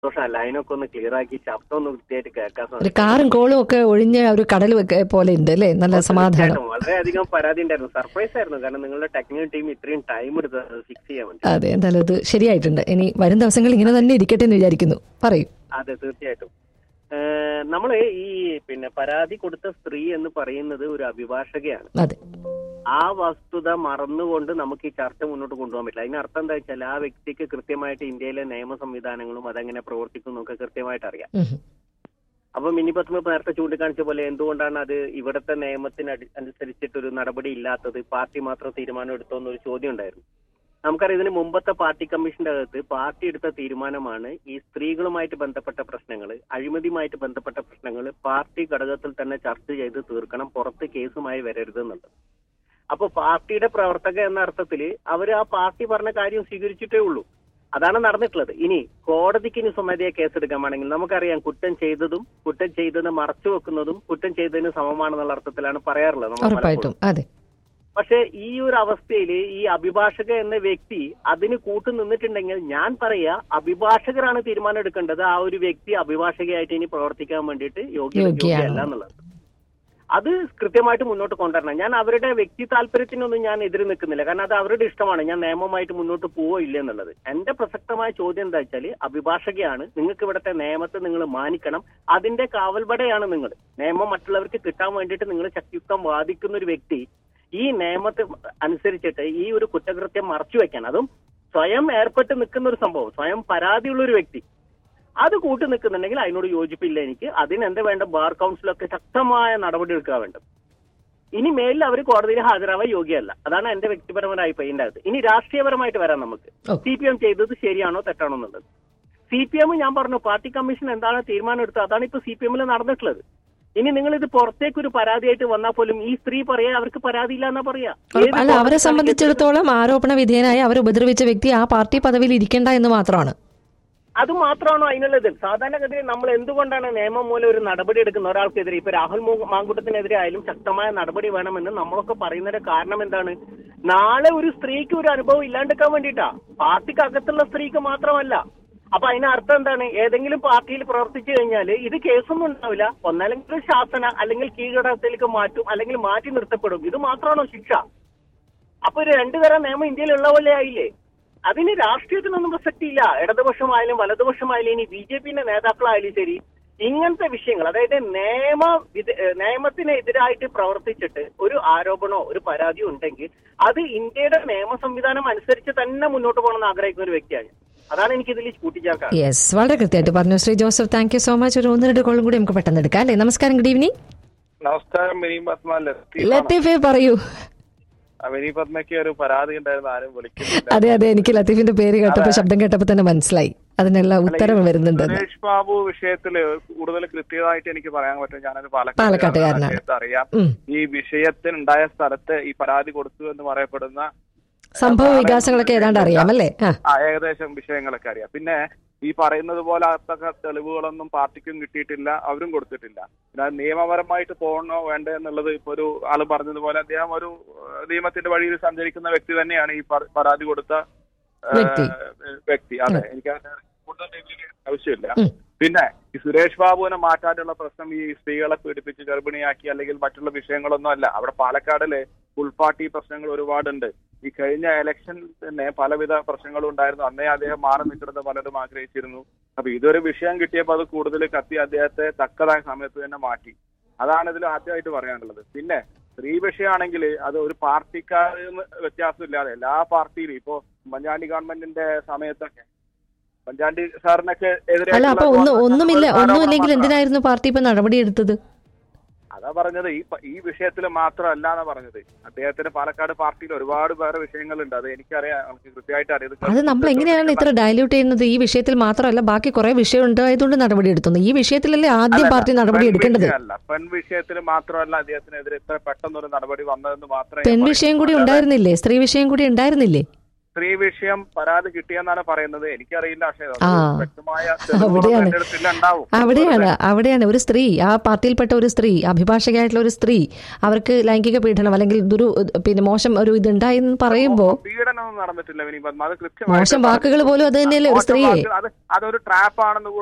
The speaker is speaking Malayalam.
സന്തോഷം ലൈനൊക്കെ ഒന്ന് ക്ലിയർ ആക്കി ശബ്ദം ഒന്ന് വൃത്തിയായിട്ട് കേൾക്കാൻ ഒരു സാധിക്കും കാറും കോളും ഒക്കെ ഒഴിഞ്ഞ ഒരു കടൽ വെക്ക- പോലെ ഉണ്ട് അല്ലേ നല്ല സമാധാനം തീർച്ചയായിട്ടും വളരെയധികം പരാതി ഉണ്ടായിരുന്നു സർപ്രൈസ് ആയിരുന്നു കാരണം നിങ്ങളുടെ ടെക്നിക്കൽ ടീം ഇത്രയും ടൈം എടുത്തത് ഫിക്സ് ചെയ്യാൻ വേണ്ടി അതെ എന്തായാലും അത് ശരിയായിട്ടുണ്ട് ഇനി വരും ദിവസങ്ങൾ ഇങ്ങനെ തന്നെ ഇരിക്കട്ടെ എന്ന് വിചാരിക്കുന്നു പറയൂ അതെ തീർച്ചയായിട്ടും ഏഹ് നമ്മള് ഈ പിന്നെ പരാതി കൊടുത്ത സ്ത്രീ എന്ന് പറയുന്നത് ഒരു അഭിഭാഷകയാണ് അതെ ആ വസ്തുത മറന്നുകൊണ്ട് നമുക്ക് ഈ ചർച്ച മുന്നോട്ട് കൊണ്ടുപോകാൻ പറ്റില്ല അതിനർത്ഥം എന്താ വെച്ചാൽ ആ വ്യക്തിക്ക് കൃത്യമായിട്ട് ഇന്ത്യയിലെ നിയമ സംവിധാനങ്ങളും അതെങ്ങനെ പ്രവർത്തിക്കുന്നു ഒക്കെ കൃത്യമായിട്ട് അറിയാം ഉം. അപ്പൊ മിനി പത്മ ഇപ്പൊ നേരത്തെ ചൂണ്ടിക്കാണിച്ച പോലെ എന്തുകൊണ്ടാണ് അത് ഇവിടുത്തെ നിയമത്തിന് അടി- അനുസരിച്ചിട്ട് ഒരു നടപടി ഇല്ലാത്തത് പാർട്ടി മാത്രം തീരുമാനം എടുത്തോ എന്നൊരു ചോദ്യം ഉണ്ടായിരുന്നു നമുക്കറിയാം ഇതിന് മുമ്പത്തെ പാർട്ടി കമ്മീഷന്റെ അകത്ത് പാർട്ടി എടുത്ത തീരുമാനമാണ് ഈ സ്ത്രീകളുമായിട്ട് ബന്ധപ്പെട്ട പ്രശ്നങ്ങൾ അഴിമതിയുമായിട്ട് ബന്ധപ്പെട്ട പ്രശ്നങ്ങൾ പാർട്ടി ഘടകത്തിൽ തന്നെ ചർച്ച ചെയ്ത് തീർക്കണം പുറത്ത് കേസുമായി വരരുത് എന്നുള്ളത് അപ്പൊ പാർട്ടിയുടെ പ്രവർത്തക എന്ന അർത്ഥത്തിൽ അവർ ആ പാർട്ടി പറഞ്ഞ കാര്യം സ്വീകരിച്ചിട്ടേ ഉള്ളൂ അതാണ് നടന്നിട്ടുള്ളത് ഇനി കോടതിക്ക് ഇനി സ്വമേധയാ കേസെടുക്കാൻ വേണമെങ്കിൽ നമുക്കറിയാം കുറ്റം ചെയ്തതും കുറ്റം ചെയ്തതിന് മറച്ചു വെക്കുന്നതും കുറ്റം ചെയ്തതിന് സമമാണെന്നുള്ള അർത്ഥത്തിലാണ് പറയാറുള്ളത് നമ്മൾ പലപ്പോഴും. ഉറപ്പായിട്ടും അതെ പക്ഷെ ഈ ഒരു അവസ്ഥയിൽ ഈ അഭിഭാഷക എന്ന വ്യക്തി അതിന് കൂട്ടു നിന്നിട്ടുണ്ടെങ്കിൽ ഞാൻ പറയാ അഭിഭാഷകരാണ് തീരുമാനം എടുക്കേണ്ടത് ആ ഒരു വ്യക്തി അഭിഭാഷകയായിട്ട് ഇനി പ്രവർത്തിക്കാൻ വേണ്ടിയിട്ട് യോഗ്യ യോഗ്യയാണോ? യോഗ്യല്ല എന്നുള്ളത് അത് കൃത്യമായിട്ട് മുന്നോട്ട് കൊണ്ടുവരണം ഞാൻ അവരുടെ വ്യക്തി താല്പര്യത്തിനൊന്നും ഞാൻ എതിര് നിൽക്കുന്നില്ല കാരണം അത് അവരുടെ ഇഷ്ടമാണ് ഞാൻ നിയമമായിട്ട് മുന്നോട്ട് പോവോ ഇല്ല എന്നുള്ളത് എന്റെ പ്രസക്തമായ ചോദ്യം എന്താ വെച്ചാൽ അഭിഭാഷകയാണ് നിങ്ങൾക്ക് ഇവിടുത്തെ നിയമത്തെ നിങ്ങൾ മാനിക്കണം അതിന്റെ കാവൽപടയാണ് നിങ്ങൾ നിയമം മറ്റുള്ളവർക്ക് കിട്ടാൻ വേണ്ടിയിട്ട് നിങ്ങൾ ശക്തിയുക്തം വാദിക്കുന്ന ഒരു വ്യക്തി ഈ നിയമത്തെ അനുസരിച്ചിട്ട് ഈ ഒരു കുറ്റകൃത്യം മറച്ചു വെക്കാൻ അതും സ്വയം ഏർപ്പെട്ട് നിൽക്കുന്ന ഒരു സംഭവം സ്വയം പരാതിയുള്ള ഒരു വ്യക്തി അത് കൂട്ടി നിൽക്കുന്നുണ്ടെങ്കിൽ അതിനോട് യോജിപ്പില്ല എനിക്ക് അതിന് എന്താ വേണ്ട ബാർ കൗൺസിലൊക്കെ ശക്തമായ നടപടി എടുക്കുക വേണ്ടത് ഇനി മേലിൽ അവർ കോടതിയിൽ ഹാജരാവാൻ യോഗ്യമല്ല അതാണ് എന്റെ വ്യക്തിപരമായ അഭിപ്രായത്തിന്റെ അകത്ത് ഇനി രാഷ്ട്രീയപരമായിട്ട് വരാം നമുക്ക് ഓക്കെ. സി പി എം ചെയ്തത് ശരിയാണോ തെറ്റാണോ എന്നുള്ളത് സി പി എം ഞാൻ പറഞ്ഞു പാർട്ടി കമ്മീഷൻ എന്താണ് തീരുമാനം എടുത്തത് അതാണ് ഇപ്പൊ സി പി എമ്മിൽ നടന്നിട്ടുള്ളത് ഇനി നിങ്ങൾ ഇത് പുറത്തേക്ക് ഒരു പരാതിയായിട്ട് വന്നാൽ പോലും ഈ സ്ത്രീ പറയാ അവർക്ക് പരാതി ഇല്ല എന്നാ പറയാ ഏത് അല്ല അവരെ കോടതിക്കാണ് സംബന്ധിച്ചിടത്തോളം ആരോപണ വിധേയനായി അവർ ഉപദ്രവിച്ച വ്യക്തി ആ പാർട്ടി പദവിയിൽ ഇരിക്കേണ്ട എന്ന് മാത്രമാണ് അത് മാത്രമാണോ അതിനുള്ളത് സാധാരണഗതിയിൽ നമ്മൾ എന്തുകൊണ്ടാണ് നിയമം മൂലം ഒരു നടപടി എടുക്കുന്ന ഒരാൾക്കെതിരെ ഇപ്പൊ രാഹുൽ മൂ- മാങ്കുട്ടത്തിനെതിരെ ആയാലും ശക്തമായ നടപടി വേണമെന്ന് നമ്മളൊക്കെ പറയുന്നതിന്റെ കാരണം എന്താണ് നാളെ ഒരു സ്ത്രീക്ക് ഒരു അനുഭവം ഇല്ലാണ്ടിരിക്കാൻ വേണ്ടിയിട്ടാ പാർട്ടിക്ക് അകത്തുള്ള സ്ത്രീക്ക് മാത്രമല്ല അപ്പൊ അതിന് അർത്ഥം എന്താണ് ഏതെങ്കിലും പാർട്ടിയിൽ പ്രവർത്തിച്ചു കഴിഞ്ഞാൽ ഇത് കേസൊന്നും ഉണ്ടാവില്ല ഒന്നല്ലെങ്കിൽ ശാസന അല്ലെങ്കിൽ കീഴ്ഘടകത്തിലേക്ക് മാറ്റും അല്ലെങ്കിൽ മാറ്റി നിർത്തപ്പെടും ഇത് മാത്രമാണോ ശിക്ഷ അപ്പൊ ഒരു രണ്ടു തരം നിയമം ഇന്ത്യയിലുള്ള പോലെ ആയില്ലേ അതിന് രാഷ്ട്രീയത്തിനൊന്നും പ്രസക്തിയില്ല ഇടതുപക്ഷമായാലും വലതുപക്ഷമായാലും ഇനി ബി ജെ പിന്റെ നേതാക്കളായാലും ശരി ഇങ്ങനത്തെ വിഷയങ്ങൾ അതായത് നിയമ വിധ- ഏഹ് നിയമത്തിനെതിരായിട്ട് പ്രവർത്തിച്ചിട്ട് ഒരു ആരോപണമോ ഒരു പരാതിയോ ഉണ്ടെങ്കിൽ അത് ഇന്ത്യയുടെ നിയമ സംവിധാനം അനുസരിച്ച് തന്നെ മുന്നോട്ട് പോകണമെന്ന് ആഗ്രഹിക്കുന്ന ഒരു വ്യക്തിയാണ് ഞാൻ. അതാണ് എനിക്ക് ഇതിൽ കൂട്ടിച്ചേർക്കാൻ യെസ് വളരെ കൃത്യമായിട്ട് പറഞ്ഞു Sri Joseph thank you so much ഒരു ഒന്ന് രണ്ട് കോളും കൂടി നമുക്ക് പെട്ടെന്ന് എടുക്കാം അല്ലേ നമസ്കാരം ഗുഡ് ഈവനിങ് നമസ്കാരം മിനി പത്മ ലത്തീഫാണ്. ലത്തീഫെ പറയൂ ആ, മിനി പത്മയ്ക്ക് ഒരു പരാതി ഉണ്ടായിരുന്നു ആരും വിളിക്കുന്നില്ല അതെ അതെ എനിക്ക് ലത്തീഫിന്റെ പേര് കേട്ടപ്പോൾ ശബ്ദം കേട്ടപ്പോൾ തന്നെ മനസ്സിലായി അതിനുള്ള ഉത്തരം വരുന്നുണ്ട് സുരേഷ് ബാബു വിഷയത്തില് കൂടുതൽ കൃത്യമായിട്ട് എനിക്ക് പറയാൻ പറ്റും ഞാനൊരു പാലക്കാട്ടുകാരനാണ്. പാലക്കാട് അറിയാം ഉം. ഈ വിഷയത്തിനുണ്ടായ സ്ഥലത്ത് ഈ പരാതി കൊടുത്തു എന്ന് പറയപ്പെടുന്ന സംഭവ വികാസങ്ങളൊക്കെ ഏതാണ്ട് അറിയാം അല്ലേ ആ ആ ഏകദേശം വിഷയങ്ങളൊക്കെ അറിയാം പിന്നെ ഈ പറയുന്നത് പോലെ അത്തക്ക തെളിവുകളൊന്നും പാർട്ടിക്കും കിട്ടിയിട്ടില്ല അവരും കൊടുത്തിട്ടില്ല പിന്നെ അത് നിയമപരമായിട്ട് പോകണോ വേണ്ടേ എന്നുള്ളത് ഇപ്പൊ ഒരു ആള് പറഞ്ഞതുപോലെ അദ്ദേഹം ഒരു ഏഹ്, നിയമത്തിന്റെ വഴിയിൽ സഞ്ചരിക്കുന്ന വ്യക്തി തന്നെയാണ് ഈ പ- പരാതി കൊടുത്ത ഏഹ്, വ്യക്തി. വ്യക്തി അതെ എനിക്ക് അതിന് കൂടുതൽ ഡീറ്റെയിൽ ആവശ്യമില്ല ഉം. പിന്നെ ഈ സുരേഷ് ബാബുവിനെ മാറ്റാനുള്ള പ്രശ്നം ഈ സ്ത്രീകളെ പീഡിപ്പിച്ച് ഗർഭിണിയാക്കി അല്ലെങ്കിൽ മറ്റുള്ള വിഷയങ്ങളൊന്നും അല്ല അവിടെ പാലക്കാടില് ഉൾപാർട്ടി പ്രശ്നങ്ങൾ ഒരുപാടുണ്ട് ഈ കഴിഞ്ഞ ഇലക്ഷൻ തന്നെ പലവിധ പ്രശ്നങ്ങളും ഉണ്ടായിരുന്നു അന്നേ അദ്ദേഹം മാറി നിൽക്കുന്നത് പലരും ആഗ്രഹിച്ചിരുന്നു അപ്പൊ ഇതൊരു വിഷയം കിട്ടിയപ്പോൾ അത് കൂടുതൽ കത്തി അദ്ദേഹത്തെ തക്കതായ സമയത്ത് തന്നെ മാറ്റി അതാണ് ഇതിൽ ആദ്യമായിട്ട് പറയാനുള്ളത് പിന്നെ സ്ത്രീ വിഷയമാണെങ്കിൽ അത് ഒരു പാർട്ടിക്കാരെന്ന് വ്യത്യാസമില്ലാതെ എല്ലാ പാർട്ടിയിലും ഇപ്പോ ഉമ്മൻചാണ്ടി ഗവൺമെന്റിന്റെ സമയത്തൊക്കെ ഉമ്മൻചാണ്ടി സാറിനൊക്കെ എതിരെ അല്ല അപ്പൊ ഒന്ന് ഒന്നുമില്ല ഒന്നുമില്ലെങ്കിൽ എന്തിനായിരുന്നു പാർട്ടി ഇപ്പൊ നടപടി എടുത്തത് അതാ പറഞ്ഞത് ഈ പ- ഈ വിഷയത്തിൽ മാത്രമല്ല എന്നാ പറഞ്ഞത് അദ്ദേഹത്തിന് പാലക്കാട് പാർട്ടിയിൽ ഒരുപാട് വേറെ വിഷയങ്ങളുണ്ട് അത് എനിക്കറിയാം നമുക്ക് കൃത്യമായിട്ട് അറിയാം ഇത് അത് നമ്മൾ എങ്ങനെയാണ് ഇത്ര ഡയല്യൂട്ട് ചെയ്യുന്നത് ഈ വിഷയത്തിൽ മാത്രമല്ല ബാക്കി കുറെ വിഷയം ഉണ്ടായതുകൊണ്ട് നടപടി എടുത്തുന്നു ഈ വിഷയത്തിലല്ലേ ആദ്യം പാർട്ടി നടപടി എടുക്കേണ്ടത് അല്ല പെൺ വിഷയത്തിൽ മാത്രമല്ല അദ്ദേഹത്തിനെതിരെ ഇത്ര പെട്ടെന്നൊരു നടപടി വന്നതെന്ന് മാത്രമേ പെൺ ഞാൻ വിഷയം കൂടി പറയുന്നു. ഉണ്ടായിരുന്നില്ലേ സ്ത്രീ വിഷയം കൂടി ഉണ്ടായിരുന്നില്ലേ സ്ത്രീ വിഷയം പരാതി കിട്ടിയെന്നാണ് പറയുന്നത് എനിക്കറിയില്ല പക്ഷേ അത് ആ. വ്യക്തമായ അവിടെയാണ്. എന്റെ അടുത്തിൽ ഉണ്ടാവും അവിടെയാണ് അവിടെയാണ് ഒരു സ്ത്രീ ആ പാർട്ടിയിൽപ്പെട്ട ഒരു സ്ത്രീ അഭിഭാഷകയായിട്ടുള്ള ഒരു സ്ത്രീ അവർക്ക് ലൈംഗിക പീഡനം അല്ലെങ്കിൽ ദുരു പിന്നെ മോശം ഒരു ഇതുണ്ടായി എന്ന് പറയുമ്പോ പീഡനമൊന്നും നടന്നിട്ടില്ല വിനി പത്മ അത് മോശം വാക്കുകൾ പോലും അത് തന്നെയല്ലേ ഒരു മോശം സ്ത്രീയെ വാക്ക് അത് അതൊരു ട്രാപ്പ് ആണെന്ന്